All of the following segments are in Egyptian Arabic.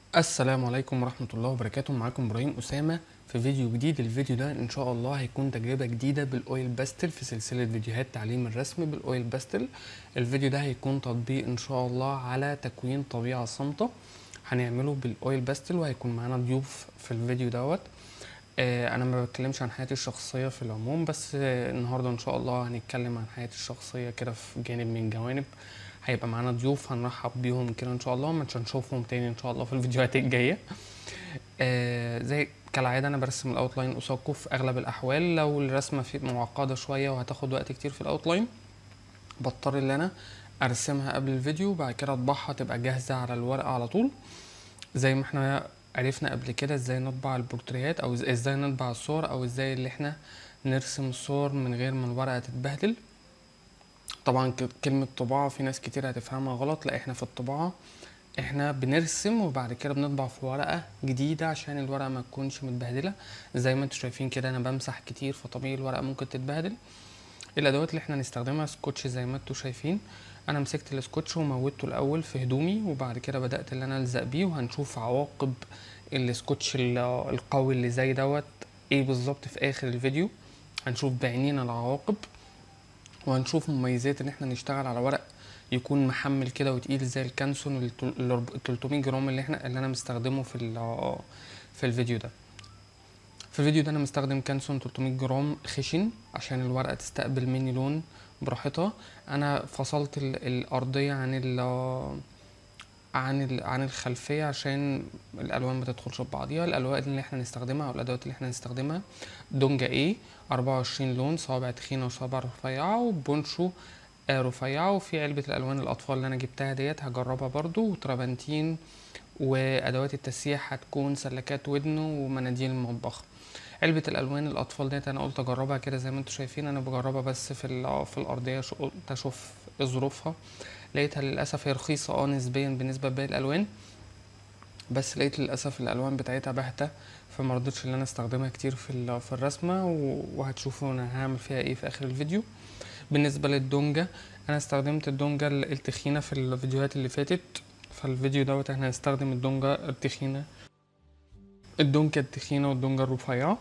السلام عليكم ورحمة الله وبركاته معاكم ابراهيم اسامة في فيديو جديد الفيديو ده ان شاء الله هيكون تجربة جديدة بالاويل باستل في سلسلة فيديوهات تعليم الرسم بالاويل باستل الفيديو ده هيكون تطبيق ان شاء الله على تكوين طبيعة صامتة هنعمله بالاويل باستل وهيكون معانا ضيوف في الفيديو دوت آه انا ما بتكلمش عن حياتي الشخصية في العموم بس آه النهاردة ان شاء الله هنتكلم عن حياتي الشخصية كده في جانب من جوانب هيبقى معانا ضيوف هنرحب بيهم كده ان شاء الله مش هنشوفهم تاني ان شاء الله في الفيديوهات الجايه آه زي كالعاده انا برسم الاوتلاين قصادكم في اغلب الاحوال لو الرسمه في معقده شويه وهتاخد وقت كتير في الاوتلاين بضطر ان انا ارسمها قبل الفيديو وبعد كده اطبعها تبقى جاهزه على الورقه على طول زي ما احنا عرفنا قبل كده ازاي نطبع البورتريهات او ازاي نطبع الصور او ازاي اللي احنا نرسم الصور من غير ما الورقه تتبهدل طبعا كلمة طباعة في ناس كتير هتفهمها غلط لا احنا في الطباعة احنا بنرسم وبعد كده بنطبع في ورقة جديدة عشان الورقة ما تكونش متبهدلة زي ما انتوا شايفين كده انا بمسح كتير فطبيعي الورقة ممكن تتبهدل الادوات اللي احنا هنستخدمها سكوتش زي ما انتوا شايفين انا مسكت السكوتش وموتته الاول في هدومي وبعد كده بدأت ان انا الزق بيه وهنشوف عواقب السكوتش القوي اللي زي دوت ايه بالظبط في اخر الفيديو هنشوف بعينينا العواقب وهنشوف مميزات ان احنا نشتغل على ورق يكون محمل كده وتقيل زي الكانسون ال 300 جرام اللي احنا اللي انا مستخدمه في في الفيديو ده في الفيديو ده انا مستخدم كانسون 300 جرام خشن عشان الورقه تستقبل مني لون براحتها انا فصلت الارضيه عن ال عن ال عن الخلفيه عشان الالوان ما تدخلش في بعضيها الالوان اللي احنا نستخدمها او الادوات اللي احنا نستخدمها دونجا ايه 24 لون صوابع تخينه وصوابع رفيعه وبونشو آه رفيعه وفي علبه الالوان الاطفال اللي انا جبتها ديت هجربها برضو وترابنتين وادوات التسييح هتكون سلكات ودن ومناديل المطبخ علبة الألوان الأطفال ديت أنا قلت أجربها كده زي ما انتوا شايفين أنا بجربها بس في في الأرضية قلت أشوف ظروفها لقيتها للأسف هي رخيصة اه نسبيا بالنسبة لباقي الألوان بس لقيت للأسف الألوان بتاعتها باهتة فما رضيتش ان انا استخدمها كتير في في الرسمه وهتشوفوا انا هعمل فيها ايه في اخر الفيديو بالنسبه للدونجا انا استخدمت الدونجا التخينه في الفيديوهات اللي فاتت فالفيديو دوت احنا هنستخدم الدونجا التخينه الدونجا التخينه والدونجا الرفيعه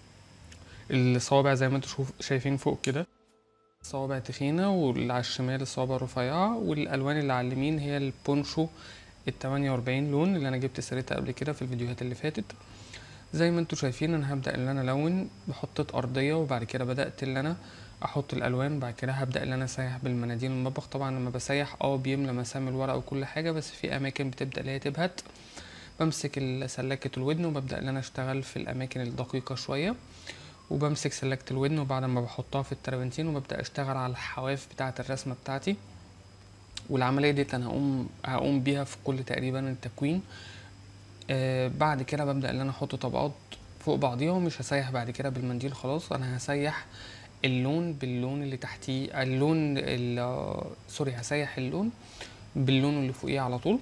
الصوابع زي ما انتوا شايفين فوق كده صوابع تخينه واللي على الشمال الصوابع رفيعه والالوان اللي على اليمين هي البونشو ال 48 لون اللي انا جبت سيرتها قبل كده في الفيديوهات اللي فاتت زي ما انتوا شايفين انا هبدا ان انا الون بحطت ارضيه وبعد كده بدات ان انا احط الالوان بعد كده هبدا ان انا اسيح بالمناديل المطبخ طبعا لما بسيح اه بيملى مسام الورق وكل حاجه بس في اماكن بتبدا اللي هي تبهت بمسك سلاكه الودن وببدا ان انا اشتغل في الاماكن الدقيقه شويه وبمسك سلاكه الودن وبعد ما بحطها في الترابنتين وببدا اشتغل على الحواف بتاعه الرسمه بتاعتي والعمليه ديت انا هقوم هقوم بيها في كل تقريبا التكوين آه بعد كده ببدا ان انا احط طبقات فوق بعضيها ومش هسيح بعد كده بالمنديل خلاص انا هسيح اللون باللون اللي تحتيه اللون سوري هسيح اللون باللون اللي فوقيه على طول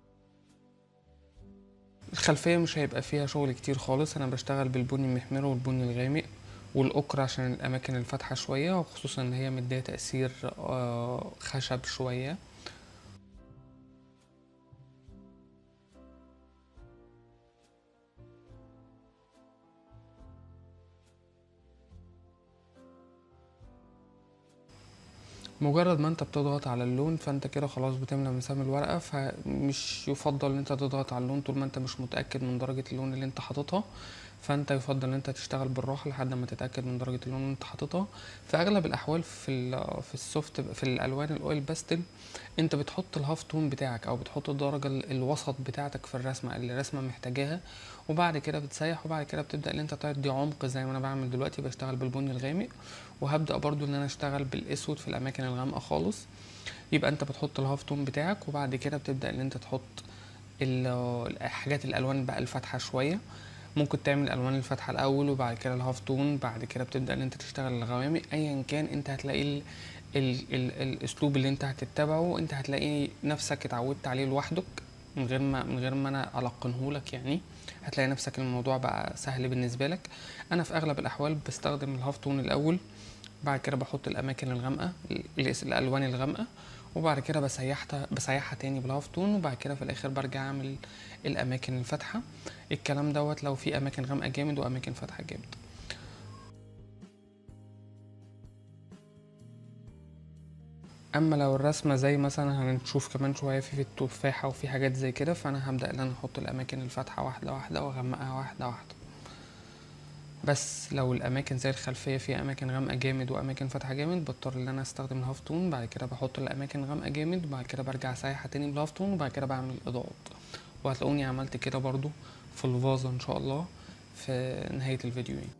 الخلفيه مش هيبقى فيها شغل كتير خالص انا بشتغل بالبني المحمر والبني الغامق والاكرة عشان الاماكن الفاتحه شويه وخصوصا ان هي مديه تاثير آه خشب شويه مجرد ما انت بتضغط على اللون فانت كده خلاص بتملى مسام الورقة فمش يفضل ان انت تضغط على اللون طول ما انت مش متأكد من درجة اللون اللي انت حاططها فانت يفضل ان انت تشتغل بالراحة لحد ما تتأكد من درجة اللون اللي انت حاططها في اغلب الاحوال في في السوفت في الالوان الاويل باستل انت بتحط الهاف تون بتاعك او بتحط الدرجة الوسط بتاعتك في الرسمة اللي الرسمة محتاجاها وبعد كده بتسيح وبعد كده بتبدا ان انت تدي عمق زي ما انا بعمل دلوقتي بشتغل بالبني الغامق وهبدا برضو ان انا اشتغل بالاسود في الاماكن الغامقه خالص يبقى انت بتحط الهاف تون بتاعك وبعد كده بتبدا ان انت تحط الحاجات الالوان بقى الفاتحه شويه ممكن تعمل الالوان الفاتحه الاول وبعد كده الهاف تون بعد كده بتبدا ان انت تشتغل الغوامق ايا كان انت هتلاقي ال ال ال الاسلوب اللي انت هتتبعه انت هتلاقي نفسك اتعودت عليه لوحدك من غير ما من غير ما انا القنه لك يعني هتلاقي نفسك الموضوع بقى سهل بالنسبه لك انا في اغلب الاحوال بستخدم الهاف تون الاول بعد كده بحط الاماكن الغامقه الالوان الغامقه وبعد كده بسيحها بسيحها تاني بالهاف تون وبعد كده في الاخر برجع اعمل الاماكن الفاتحه الكلام دوت لو في اماكن غامقه جامد واماكن فاتحه جامد اما لو الرسمه زي مثلا هنشوف كمان شويه في في التفاحه وفي حاجات زي كده فانا هبدا ان انا احط الاماكن الفاتحه واحده واحده واغمقها واحده واحده بس لو الاماكن زي الخلفيه فيها اماكن غامقه جامد واماكن فاتحه جامد بضطر ان انا استخدم الهاف تون بعد كده بحط الاماكن غامقه جامد وبعد كده برجع اسيحها تاني بالهاف تون وبعد كده بعمل اضاءات وهتلاقوني عملت كده برضو في الفازه ان شاء الله في نهايه الفيديو يعني.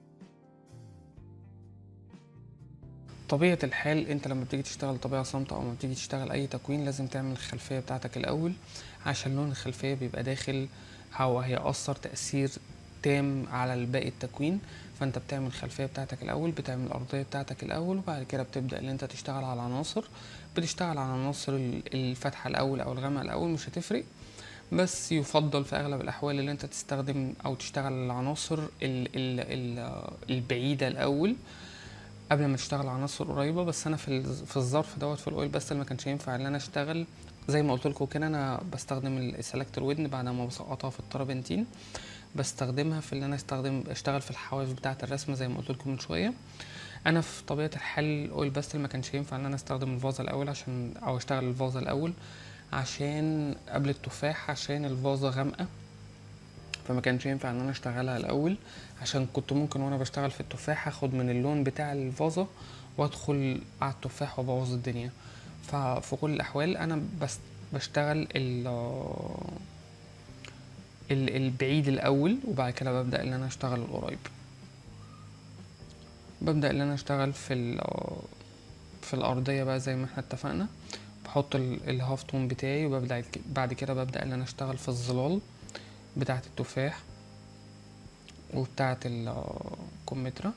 طبيعة الحال انت لما بتيجي تشتغل طبيعة صامتة او لما بتيجي تشتغل اي تكوين لازم تعمل الخلفية بتاعتك الاول عشان لون الخلفية بيبقى داخل هو هيأثر تأثير تام على باقي التكوين فانت بتعمل الخلفية بتاعتك الاول بتعمل الارضية بتاعتك الاول وبعد كده بتبدأ ان انت تشتغل على العناصر بتشتغل على عناصر الفتحة الاول او الغامقة الاول مش هتفرق بس يفضل في اغلب الاحوال ان انت تستخدم او تشتغل العناصر ال ال ال البعيدة الاول قبل ما تشتغل عناصر قريبه بس انا في في الظرف دوت في الاويل بس ما كانش ينفع ان انا اشتغل زي ما قلت لكم كده انا بستخدم السلكتور ودن بعد ما بسقطها في الترابنتين بستخدمها في ان انا استخدم اشتغل في الحواف بتاعه الرسم زي ما قلت لكم من شويه انا في طبيعه الحال الاويل بس ما كانش ينفع ان انا استخدم الفازه الاول عشان او اشتغل الفازه الاول عشان قبل التفاح عشان الفازه غامقه فما كانش ينفع ان انا اشتغلها الاول عشان كنت ممكن وانا بشتغل في التفاح اخد من اللون بتاع الفازة وادخل على التفاح وابوظ الدنيا ففي كل الاحوال انا بس بشتغل ال البعيد الاول وبعد كده ببدا ان انا اشتغل القريب ببدا ان انا اشتغل في في الارضيه بقى زي ما احنا اتفقنا بحط الهاف تون بتاعي وببدا بعد كده ببدا ان انا اشتغل في الظلال بتاعه التفاح وبتاعة الكمثرى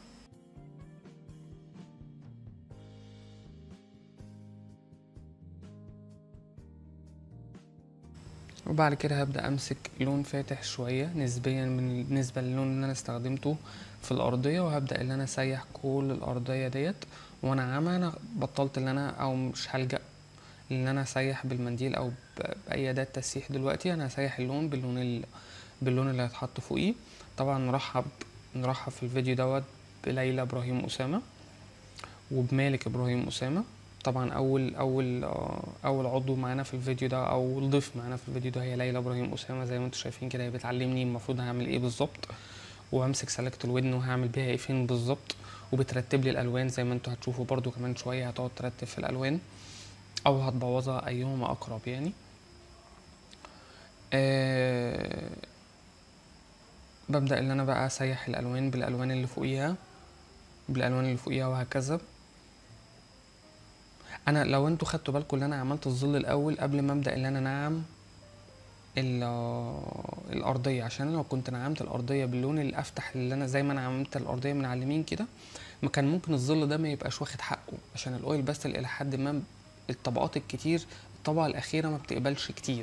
وبعد كده هبدأ أمسك لون فاتح شوية نسبيا من بالنسبة للون اللي أنا استخدمته في الأرضية وهبدأ إن أنا أسيح كل الأرضية ديت وأنا عامة أنا بطلت إن أنا أو مش هلجأ إن أنا أسيح بالمنديل أو بأي أداة تسيح دلوقتي أنا هسيح اللون باللون باللون اللي هيتحط فوقيه طبعا نرحب نرحب في الفيديو دوت بليلى ابراهيم اسامه وبمالك ابراهيم اسامه طبعا اول اول اول عضو معانا في الفيديو ده او ضيف معانا في الفيديو ده هي ليلى ابراهيم اسامه زي ما انتم شايفين كده هي بتعلمني المفروض هعمل ايه بالظبط وهمسك سلكت الودن وهعمل بيها ايه فين بالظبط وبترتب لي الالوان زي ما انتم هتشوفوا برده كمان شويه هتقعد ترتب في الالوان او هتبوظها ايهما اقرب يعني آه ببدأ ان انا بقى اسيح الالوان بالالوان اللي فوقيها بالالوان اللي فوقيها وهكذا انا لو انتوا خدتوا بالكم ان انا عملت الظل الاول قبل ما ابدا ان انا انعم الارضيه عشان لو كنت نعمت الارضيه باللون الافتح اللي انا زي ما انا عملت الارضيه من على اليمين كده ما كان ممكن الظل ده ما يبقاش واخد حقه عشان الاويل باستل الى حد ما الطبقات الكتير الطبقه الاخيره ما بتقبلش كتير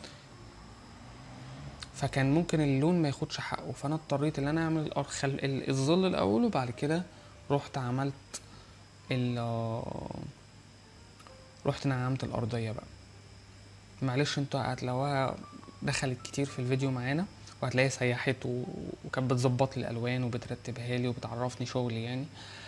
فكان ممكن اللون ما ياخدش حقه فانا اضطريت ان انا اعمل الظل الاول وبعد كده رحت عملت ال رحت نعمت الارضيه بقى معلش انتوا هتلاقوها دخلت كتير في الفيديو معانا وهتلاقيها سيحت وكانت بتظبط لي الالوان وبترتبها لي وبتعرفني شغلي يعني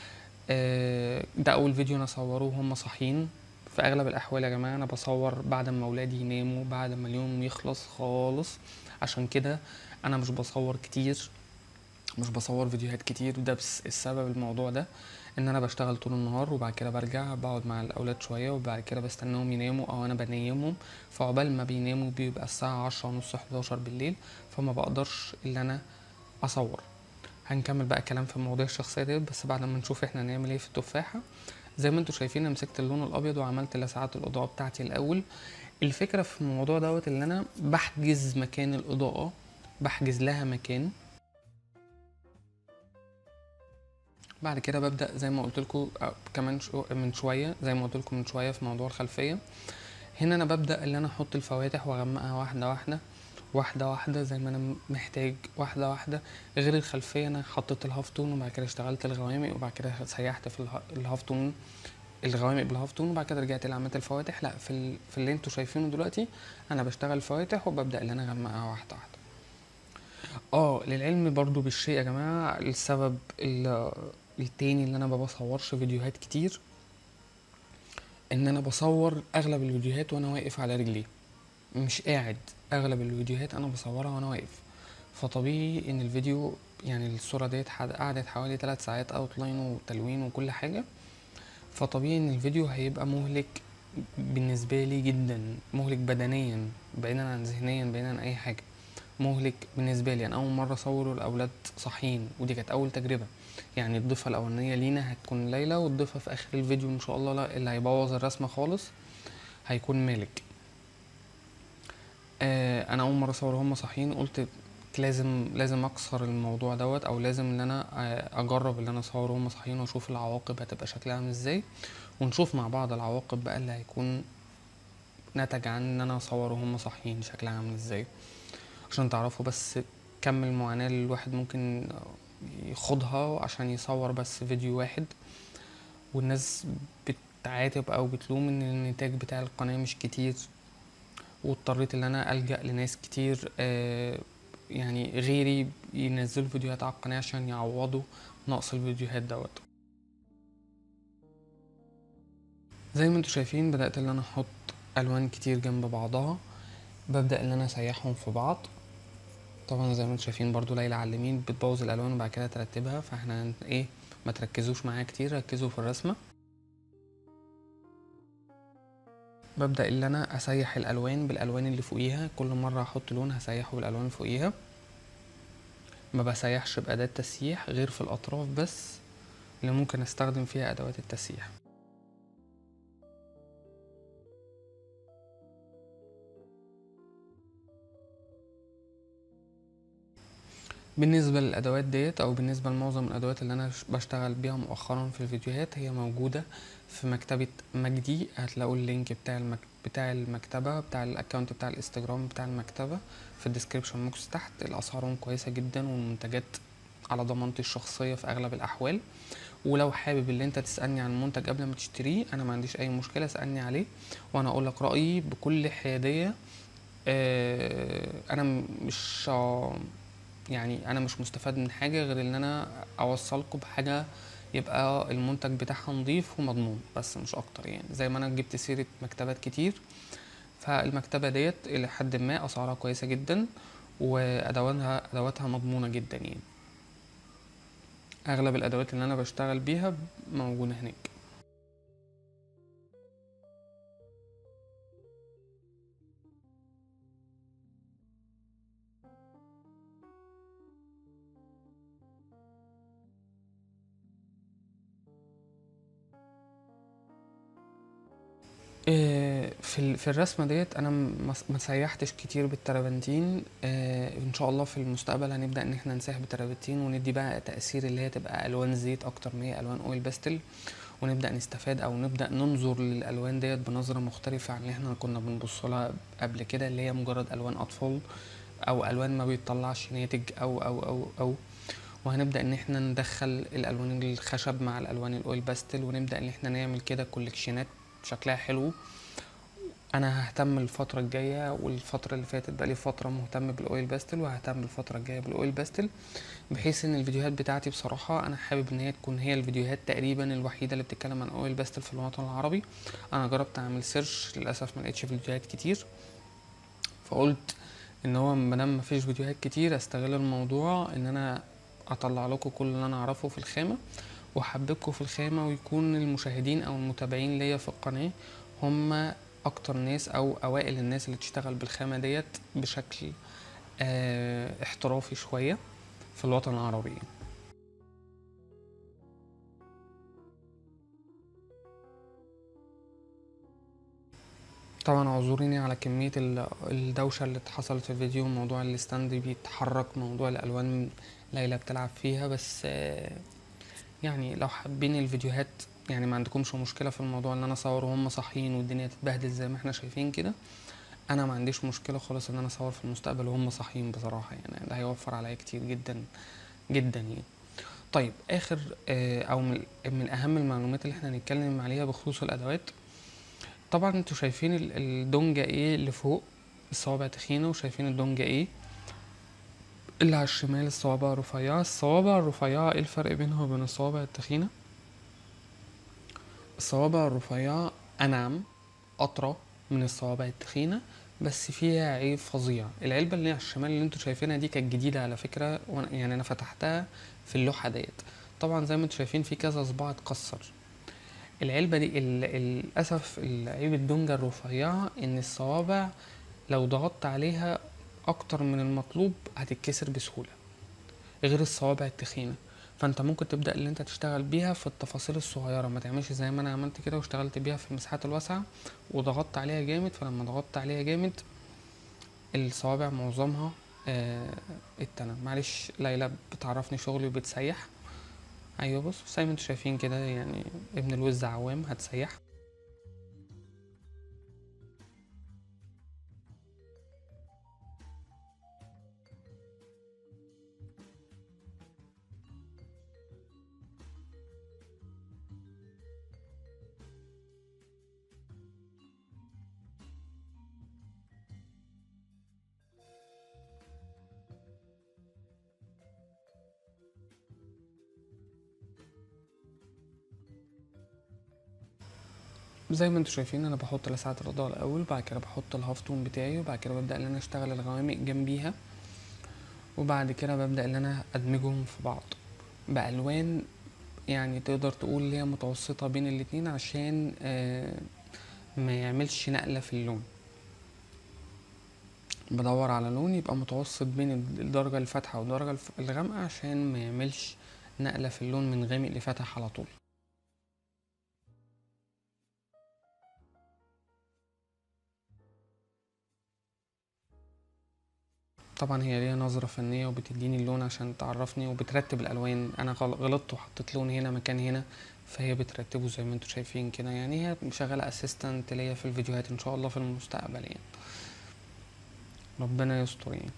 ده اول فيديو انا اصوره وهم صاحيين في اغلب الاحوال يا جماعه انا بصور بعد ما اولادي يناموا بعد ما اليوم يخلص خالص عشان كده انا مش بصور كتير مش بصور فيديوهات كتير وده بس السبب الموضوع ده ان انا بشتغل طول النهار وبعد كده برجع بقعد مع الاولاد شويه وبعد كده بستناهم يناموا او انا بنيمهم فعقبال ما بيناموا بيبقى الساعه عشرة ونص حداشر بالليل فما بقدرش ان انا اصور هنكمل بقى كلام في المواضيع الشخصيه ديت بس بعد ما نشوف احنا هنعمل ايه في التفاحه زي ما انتم شايفين انا مسكت اللون الابيض وعملت لسعات الاضاءه بتاعتي الاول الفكره في الموضوع دوت ان انا بحجز مكان الاضاءه بحجز لها مكان بعد كده ببدا زي ما قلت لكم كمان شو من شويه زي ما قلت لكم من شويه في موضوع الخلفيه هنا انا ببدا ان انا احط الفواتح واغمقها واحده واحده واحده واحده زي ما انا محتاج واحده واحده غير الخلفيه انا حطيت الهاف تون وبعد كده اشتغلت الغوامق وبعد كده سيحت في الهاف تون الغوامق بالهاف تون وبعد كده رجعت لعملت الفواتح لا في ال... في اللي انتوا شايفينه دلوقتي انا بشتغل فواتح وببدا ان انا اغمقها واحده واحده اه للعلم برضو بالشيء يا جماعه السبب ال- التاني اللي انا ما بصورش فيديوهات كتير ان انا بصور اغلب الفيديوهات وانا واقف على رجلي مش قاعد اغلب الفيديوهات انا بصورها وانا واقف فطبيعي ان الفيديو يعني الصورة ديت حد- قعدت حوالي ثلاث ساعات اوتلاين وتلوين وكل حاجة فطبيعي ان الفيديو هيبقى مهلك بالنسبة لي جدا مهلك بدنيا بعيدا عن ذهنيا بعيدا عن اي حاجة مهلك بالنسبة لي انا اول مرة اصور الاولاد صاحيين ودي كانت اول تجربة يعني الضيفة الاولانية لينا هتكون ليلى والضيفة في اخر الفيديو ان شاء الله لا اللي هيبوظ الرسمة خالص هيكون مالك آه انا اول مره اصور هم صاحيين قلت لازم لازم اكسر الموضوع دوت او لازم ان انا آه، اجرب ان انا اصور هم صاحيين واشوف العواقب هتبقى شكلها عامل ازاي ونشوف مع بعض العواقب بقى اللي هيكون نتج عن ان انا اصور وهم صاحيين شكلها عامل ازاي عشان تعرفوا بس كم المعاناة اللي الواحد ممكن يخوضها عشان يصور بس فيديو واحد والناس بتعاتب او بتلوم ان الانتاج بتاع القناة مش كتير واضطريت ان انا الجا لناس كتير آه، يعني غيري ينزلوا فيديوهات على القناه عشان يعوضوا نقص الفيديوهات دوت زي ما انتوا شايفين بدات ان انا احط الوان كتير جنب بعضها ببدا ان انا اسيحهم في بعض طبعا زي ما انتوا شايفين برضو ليلى على اليمين بتبوظ الالوان وبعد كده ترتبها فاحنا هن- ايه ما تركزوش معايا كتير ركزوا في الرسمه ببدأ اللي أنا أسيح الألوان بالألوان اللي فوقيها كل مرة أحط لون هسيحه بالألوان اللي فوقيها ما بسيحش بأداة تسييح غير في الأطراف بس اللي ممكن أستخدم فيها أدوات التسييح بالنسبة للأدوات ديت أو بالنسبة لمعظم الأدوات اللي أنا ش- بشتغل بيها مؤخرا في الفيديوهات هي موجودة في مكتبة مجدي هتلاقوا اللينك بتاع المك... بتاع المكتبة بتاع الأكونت بتاع الانستجرام بتاع المكتبة في الديسكريبشن بوكس تحت الأسعارهم كويسة جدا والمنتجات على ضمانتي الشخصية في أغلب الأحوال ولو حابب اللي انت تسألني عن المنتج قبل ما تشتريه أنا ما عنديش أي مشكلة اسألني عليه وأنا أقول لك رأيي بكل حيادية آه، أنا م- مش آه، يعني انا مش مستفاد من حاجه غير ان انا اوصلكم بحاجه يبقى المنتج بتاعها نظيف ومضمون بس مش اكتر يعني زي ما انا جبت سيره مكتبات كتير فالمكتبه ديت الى حد ما اسعارها كويسه جدا وادواتها ادواتها مضمونه جدا يعني اغلب الادوات اللي انا بشتغل بيها موجوده هناك آه، في ال- في الرسمه ديت انا ما ما سيحتش كتير بالترابنتين آه، ان شاء الله في المستقبل هنبدا ان احنا نسيح بالترابنتين وندي بقى تاثير اللي هي تبقى الوان زيت اكتر ما هي الوان اويل باستل ونبدا نستفاد او نبدا ننظر للالوان ديت بنظره مختلفه عن اللي احنا كنا بنبص لها قبل كده اللي هي مجرد الوان اطفال او الوان ما بيطلعش ناتج او او او او وهنبدا ان احنا ندخل الالوان الخشب مع الالوان الاويل باستل ونبدا ان احنا نعمل كده كوليكشنات شكلها حلو انا ههتم الفتره الجايه والفتره اللي فاتت بقالي فتره مهتم بالاويل باستل وههتم الفتره الجايه بالاويل باستل بحيث ان الفيديوهات بتاعتي بصراحه انا حابب ان هي تكون هي الفيديوهات تقريبا الوحيده اللي بتتكلم عن اويل باستل في الوطن العربي انا جربت اعمل سيرش للاسف ما لقيتش فيديوهات كتير فقلت ان هو مادام مفيش فيديوهات كتير استغل الموضوع ان انا اطلع لكم كل اللي انا اعرفه في الخامه واحببكم في الخامه ويكون المشاهدين او المتابعين ليا في القناه هم اكتر ناس او اوائل الناس اللي تشتغل بالخامه ديت بشكل آه احترافي شويه في الوطن العربي طبعا اعذريني على كمية ال- الدوشة اللي حصلت في الفيديو موضوع الستاند بيتحرك موضوع الالوان ليلى بتلعب فيها بس آه، يعني لو حابين الفيديوهات يعني ما عندكمش مشكلة في الموضوع ان انا اصور وهم صاحيين والدنيا تتبهدل زي ما احنا شايفين كده انا ما عنديش مشكلة خالص ان انا اصور في المستقبل وهم صاحيين بصراحة يعني ده هيوفر عليا كتير جدا جدا يعني طيب اخر آه، او من, من اهم المعلومات اللي احنا هنتكلم عليها بخصوص الادوات طبعا انتوا شايفين ال- الدونجا ايه اللي فوق الصوابع تخينه وشايفين الدونجا ايه اللي على الشمال الصوابع رفيعه الصوابع الرفيعه ايه الفرق بينها وبين الصوابع التخينه الصوابع الرفيعه انعم اطرى من الصوابع التخينه بس فيها عيب فظيع العلبه اللي على الشمال اللي انتوا شايفينها دي كانت جديده على فكره وأنا- يعني انا فتحتها في اللوحه ديت طبعا زي ما انتوا شايفين في كذا صباع اتكسر العلبه دي ال- للاسف عيب الدونجا الرفيعه ان الصوابع لو ضغطت عليها اكتر من المطلوب هتتكسر بسهوله غير الصوابع التخينه فانت ممكن تبدا اللي انت تشتغل بيها في التفاصيل الصغيره ما تعملش زي ما انا عملت كده واشتغلت بيها في المساحات الواسعه وضغطت عليها جامد فلما ضغطت عليها جامد الصوابع معظمها آه اتنى معلش ليلى بتعرفني شغلي وبتسيح ايوه بص زي ما انتوا شايفين كده يعني ابن الوز عوام هتسيح زي ما انتوا شايفين انا بحط لسعة الاضاءة الاول بعد كده بحط الهاف تون بتاعي وبعد كده ببدأ ان انا اشتغل الغوامق جنبيها وبعد كده ببدأ ان انا ادمجهم في بعض بألوان يعني تقدر تقول اللي هي متوسطة بين الاتنين عشان آه ما يعملش نقلة في اللون بدور على لون يبقى متوسط بين الدرجة الفاتحة والدرجة الف- الغامقة عشان ما يعملش نقلة في اللون من غامق لفاتح على طول طبعا هي ليها نظرة فنية وبتديني اللون عشان تعرفني وبترتب الألوان أنا غل- غلطت وحطيت لون هنا مكان هنا فهي بترتبه زي ما انتوا شايفين كده يعني هي شغالة اسيستنت ليا في الفيديوهات إن شاء الله في المستقبل يعني ربنا يستر يعني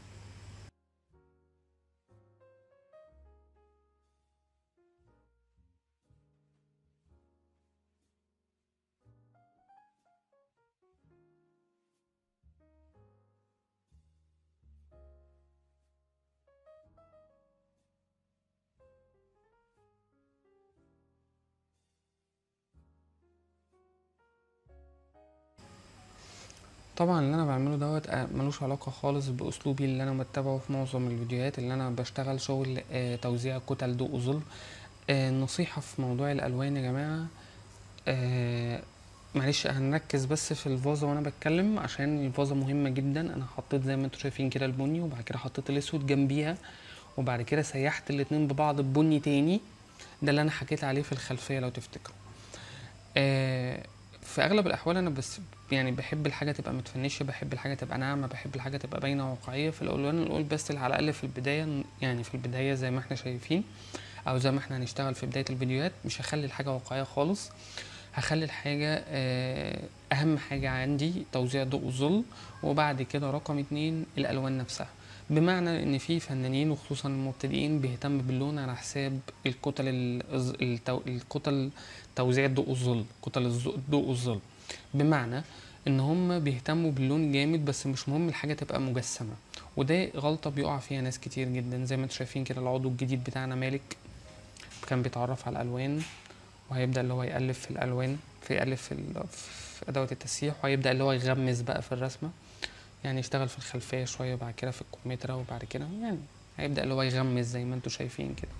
طبعا اللي انا بعمله دوت آه، ملوش علاقة خالص باسلوبي اللي انا بتبعه في معظم الفيديوهات اللي انا بشتغل شغل آه، توزيع كتل ضوء ظل آه، النصيحة في موضوع الالوان يا جماعة آه، معلش هنركز بس في الفازة وانا بتكلم عشان الفازة مهمة جدا انا حطيت زي ما انتوا شايفين كده البني وبعد كده حطيت الاسود جنبيها وبعد كده سيحت الاتنين ببعض ببني تاني ده اللي انا حكيت عليه في الخلفية لو تفتكروا آه، في اغلب الاحوال انا بس يعني بحب الحاجه تبقى متفنشه بحب الحاجه تبقى ناعمه بحب الحاجه تبقى باينه واقعيه في الالوان الاول بس على الاقل في البدايه يعني في البدايه زي ما احنا شايفين او زي ما احنا هنشتغل في بدايه الفيديوهات مش هخلي الحاجه واقعيه خالص هخلي الحاجة آه، أهم حاجة عندي توزيع ضوء الظل وبعد كده رقم اتنين الألوان نفسها بمعنى إن في فنانين وخصوصا المبتدئين بيهتم باللون على حساب الكتل الز- التو... الكتل توزيع ضوء الظل كتل الز- ضوء الظل بمعنى ان هم بيهتموا باللون جامد بس مش مهم الحاجه تبقى مجسمه وده غلطه بيقع فيها ناس كتير جدا زي ما انتوا شايفين كده العضو الجديد بتاعنا مالك كان بيتعرف على الالوان وهيبدا اللي هو يالف في الالوان في يالف في, ال- في ادوات التسييح وهيبدا اللي هو يغمس بقى في الرسمه يعني يشتغل في الخلفيه شويه وبعد كده في الكمثرى وبعد كده يعني هيبدا اللي هو يغمس زي ما انتوا شايفين كده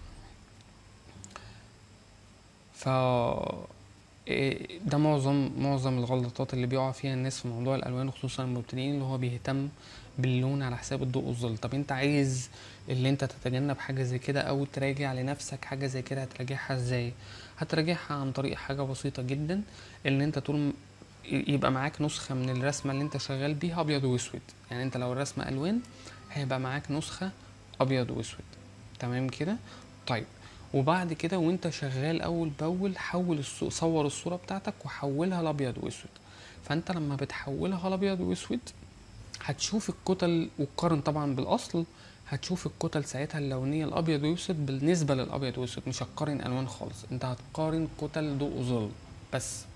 ف إيه، ده معظم معظم الغلطات اللي بيقع فيها الناس في موضوع الالوان وخصوصا المبتدئين اللي هو بيهتم باللون على حساب الضوء والظل طب انت عايز اللي انت تتجنب حاجه زي كده او تراجع لنفسك حاجه زي كده هتراجعها ازاي هتراجعها عن طريق حاجه بسيطه جدا ان انت طول م- ي- يبقى معاك نسخه من الرسمه اللي انت شغال بيها ابيض واسود يعني انت لو الرسمه الوان هيبقى معاك نسخه ابيض واسود تمام كده طيب وبعد كده وانت شغال اول باول حول الصو... صور الصوره بتاعتك وحولها لابيض واسود فانت لما بتحولها لابيض واسود هتشوف الكتل وتقارن طبعا بالاصل هتشوف الكتل ساعتها اللونيه الابيض واسود بالنسبه للابيض واسود مش هتقارن الوان خالص انت هتقارن كتل ضوء وظل بس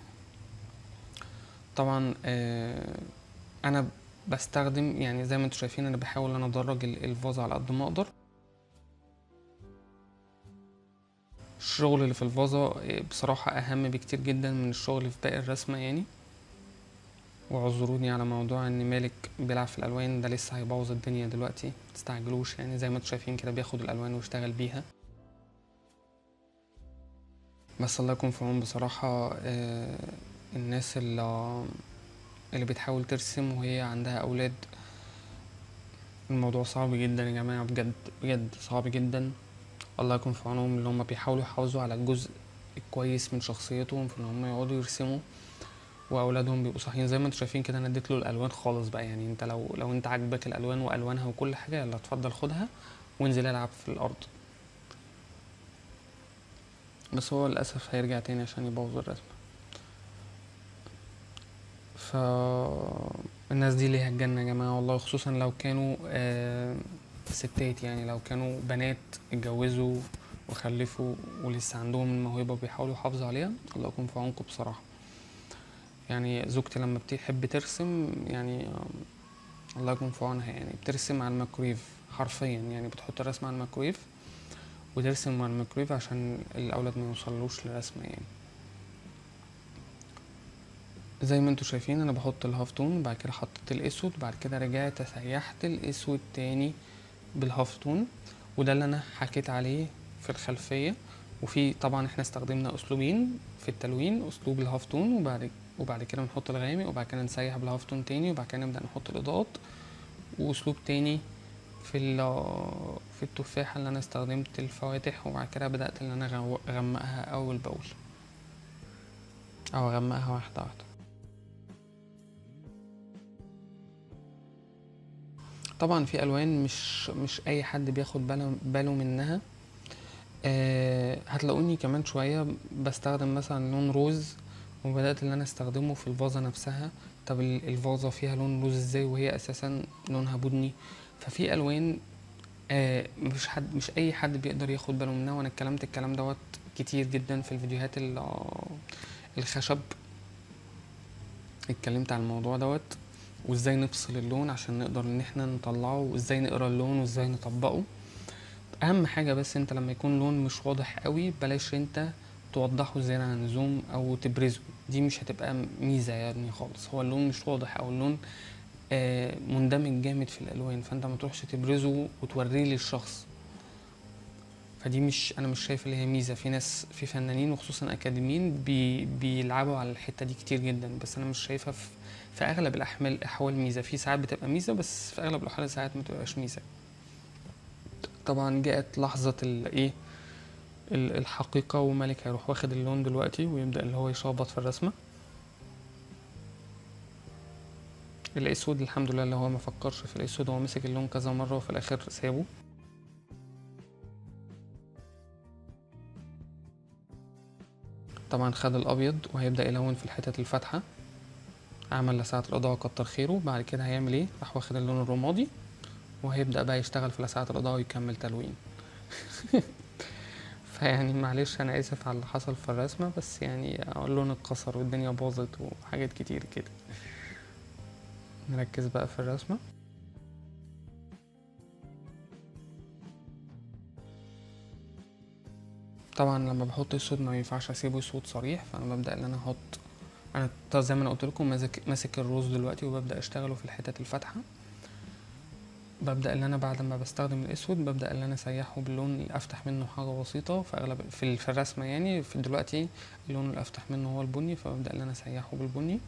طبعا آه انا بستخدم يعني زي ما انتم شايفين انا بحاول انا ادرج ال- الفازة على قد ما اقدر الشغل اللي في الفازة آه، بصراحة اهم بكتير جدا من الشغل اللي في باقي الرسمة يعني واعذروني على موضوع ان مالك بيلعب في الالوان ده لسه هيبوظ الدنيا دلوقتي متستعجلوش يعني زي ما انتم شايفين كده بياخد الالوان ويشتغل بيها بس الله يكون في عون بصراحة آه، الناس اللي اللي بتحاول ترسم وهي عندها أولاد الموضوع صعب جدا يا جماعة بجد بجد صعب جدا الله يكون في عونهم اللي هم بيحاولوا يحافظوا على الجزء الكويس من شخصيتهم في ان هم يقعدوا يرسموا واولادهم بيبقوا صاحيين زي ما انتوا شايفين كده انا اديت له الالوان خالص بقى يعني انت لو لو انت عاجبك الالوان والوانها وكل حاجه يلا اتفضل خدها وانزل العب في الارض بس هو للاسف هيرجع تاني عشان يبوظ الرسمه ف الناس دي ليها الجنة يا جماعة والله خصوصا لو كانوا آه، ستات يعني لو كانوا بنات اتجوزوا وخلفوا ولسه عندهم الموهبة وبيحاولوا يحافظوا عليها الله يكون في عونكم بصراحة يعني زوجتي لما بتحب ترسم يعني آه، الله يكون في عونها يعني بترسم على الميكرويف حرفيا يعني بتحط الرسمة على الميكرويف وترسم على الميكرويف عشان الأولاد ما يوصلوش للرسمة يعني زي ما انتوا شايفين انا بحط الهافتون بعد كده حطيت الاسود بعد كده رجعت سيحت الاسود تاني بالهافتون وده اللي انا حكيت عليه في الخلفية وفي طبعا احنا استخدمنا اسلوبين في التلوين اسلوب الهافتون وبعد وبعد كده نحط الغامق وبعد كده نسيح بالهافتون تاني وبعد كده نبدأ نحط الاضاءات واسلوب تاني في ال- في التفاحة اللي انا استخدمت الفواتح وبعد كده بدأت ان انا أغو- اغمقها اول باول او اغمقها واحدة واحدة طبعا في الوان مش مش اي حد بياخد باله باله منها آه هتلاقوني كمان شويه بستخدم مثلا لون روز وبدات ان انا استخدمه في الفازه نفسها طب ال- الفازه فيها لون روز ازاي وهي اساسا لونها بني ففي الوان آه مش حد مش اي حد بيقدر ياخد باله منها وانا اتكلمت الكلام دوت كتير جدا في الفيديوهات ال- آه، الخشب اتكلمت عن الموضوع دوت وازاي نفصل اللون عشان نقدر ان احنا نطلعه وازاي نقرا اللون وازاي نطبقه اهم حاجه بس انت لما يكون لون مش واضح قوي بلاش انت توضحه زيادة عن اللزوم او تبرزه دي مش هتبقى ميزه يعني خالص هو اللون مش واضح او اللون آه، مندمج جامد في الالوان فانت ما تروحش تبرزه وتوريه للشخص فدي مش انا مش شايف اللي هي ميزه في ناس في فنانين وخصوصا اكاديميين بي بيلعبوا على الحته دي كتير جدا بس انا مش شايفها في في اغلب الاحوال الاحوال ميزه في ساعات بتبقى ميزه بس في اغلب الاحوال ساعات ما بتبقاش ميزه طبعا جاءت لحظه الايه ال- الحقيقه وملك هيروح واخد اللون دلوقتي ويبدا اللي هو يشخبط في الرسمه الاسود الحمد لله اللي هو ما فكرش في الاسود هو مسك اللون كذا مره وفي الاخر سابه طبعا خد الابيض وهيبدا يلون في الحتت الفاتحه عمل لسعة الإضاءة كتر خيره بعد كده هيعمل ايه راح واخد اللون الرمادي وهيبدأ بقى يشتغل في لسعة الإضاءة ويكمل تلوين فيعني معلش أنا آسف على اللي حصل في الرسمة بس يعني اللون اتكسر والدنيا باظت وحاجات كتير كده نركز بقى في الرسمة طبعا لما بحط اسود ما ينفعش اسيبه اسود صريح فانا ببدا ان انا احط انا ط- زي ما انا قلت لكم ماسك ماسك الروز دلوقتي وببدا اشتغله في الحتت الفاتحه ببدا ان انا بعد ما بستخدم الاسود ببدا ان انا اسيحه باللون اللي افتح منه حاجه بسيطه في اغلب في, ال- في الرسمه يعني في دلوقتي اللون اللي افتح منه هو البني فببدا ان انا اسيحه بالبني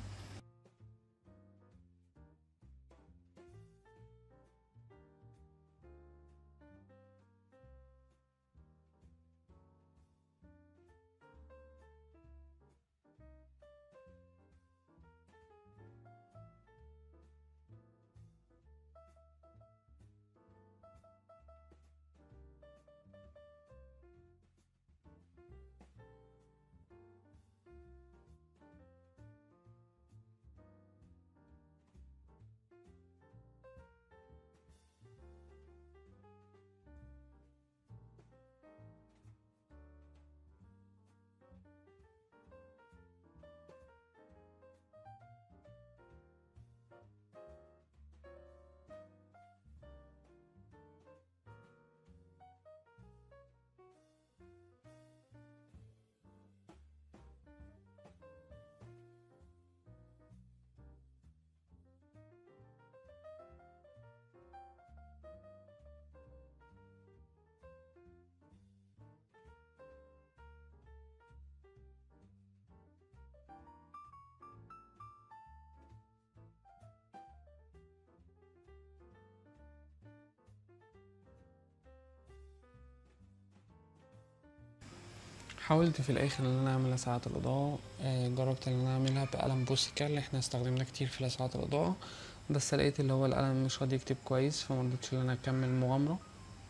حاولت في الاخر ان انا اعمل لسعات الاضاءة آه، جربت ان انا اعملها بقلم بوسيكا اللي احنا استخدمناه كتير في لسعات الاضاءة بس لقيت اللي هو القلم مش راضي يكتب كويس فمرضتش ان انا اكمل المغامرة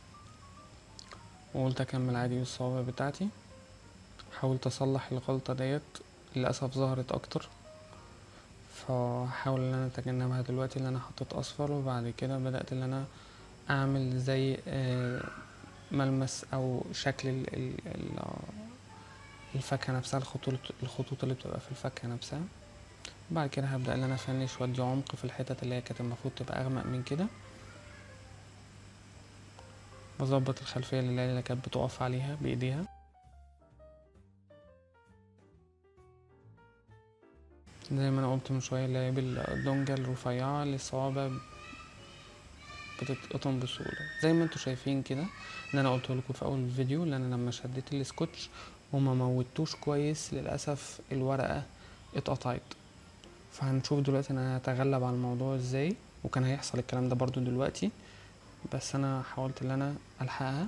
وقلت اكمل عادي بالصوابع بتاعتي حاولت اصلح الغلطة ديت للاسف ظهرت اكتر فحاول ان انا اتجنبها دلوقتي اللي انا حطيت اصفر وبعد كده بدأت ان انا اعمل زي آه، ملمس او شكل ال- ال- ال- الفاكهة نفسها الخطوط الخطوط اللي بتبقى في الفاكهة نفسها بعد كده هبدأ ان انا افنش وادي عمق في الحتت اللي هي كانت المفروض تبقى اغمق من كده بظبط الخلفية اللي اللي كانت بتقف عليها بايديها زي ما انا قلت من شوية اللي هي بالدونجة الرفيعة اللي الصوابع بتتقطم بسهولة زي ما انتوا شايفين كده ان انا قلت لكم في اول الفيديو ان انا لما شديت السكوتش وما موتوش كويس للاسف الورقة اتقطعت فهنشوف دلوقتي انا هتغلب على الموضوع ازاي وكان هيحصل الكلام ده برضو دلوقتي بس انا حاولت ان انا الحقها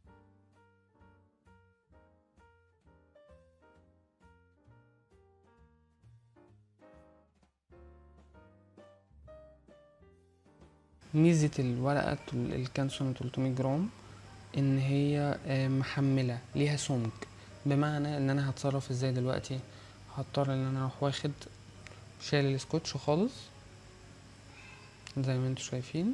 ميزة الورقة ال- الكانسون 300 جرام ان هي آه، محملة ليها سمك بمعنى ان انا هتصرف ازاي دلوقتي هضطر ان انا اروح واخد شايل السكوتش خالص زي ما انتوا شايفين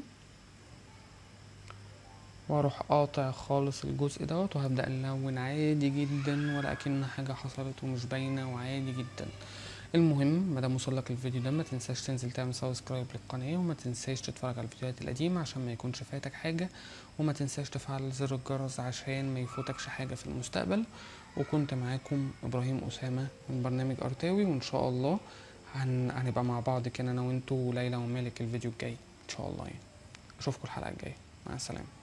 واروح قاطع خالص الجزء دوت وهبدأ نلون عادي جدا ولا اكن حاجة حصلت ومش باينة وعادي جدا المهم مادام وصلك الفيديو ده ما تنساش تنزل تعمل سبسكرايب للقناة وما تنساش تتفرج على الفيديوهات القديمة عشان ما يكونش فايتك حاجة وما تنساش تفعل زر الجرس عشان ما يفوتكش حاجة في المستقبل وكنت معاكم ابراهيم اسامة من برنامج ارتاوي وان شاء الله هن... هنبقى مع بعض كده انا وانتوا وليلى ومالك الفيديو الجاي ان شاء الله يعني اشوفكم الحلقة الجاية مع السلامة